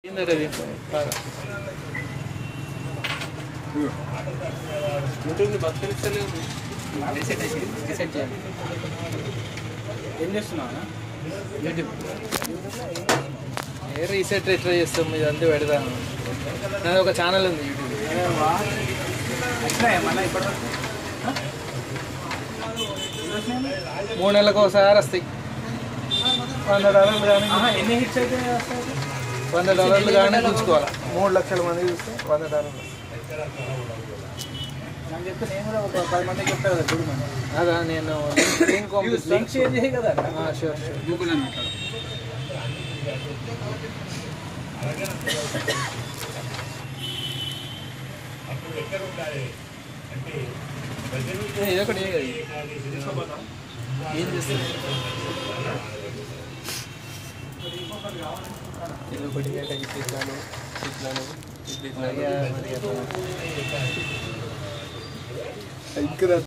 ఏందరే ఇది? బాగా. యూట్యూబ్ని బతికిస్తలేదు రీసెట్ అయిపోయింది రీసెట్ చేయాలి ఏం చేస్తున్నావు యూట్యూబ్ ఏ రీసెట్ ఎట్లా చేస్తాం ఇది అంతా పెడతాను నాది ఒక ఛానల్ ఉంది యూట్యూబ్ వచ్చినాయా మళ్ళీ ఇప్పటివరకు మూడు నెలలకు ఒకసారి వస్తాయి వంద డాలర్లు కానీ ఆహా, ఎన్ని హిట్స్ అయితే వస్తాయి వంద డాలర్లు కానీ చూసుకోవాలి మూడు లక్షల మంది చూస్తే వంద డాలర్లు నాకు చెప్తే నేను కూడా ఒక పది మందికి చెప్తా కదా చూడు మనం అదా నేను లింక్ పంపిస్తాను లింక్ షేర్ చేయి కదా షూర్ షూర్ గూగుల్ అన్నట్టు ఇది ఒకటి ఏ కదా ఇది? ఏం చేస్తుంది ఇది ఒకటి ఏ కదా? ఇట్లాను ఇట్లాను ఇట్లా ఇట్లా. ఇంకా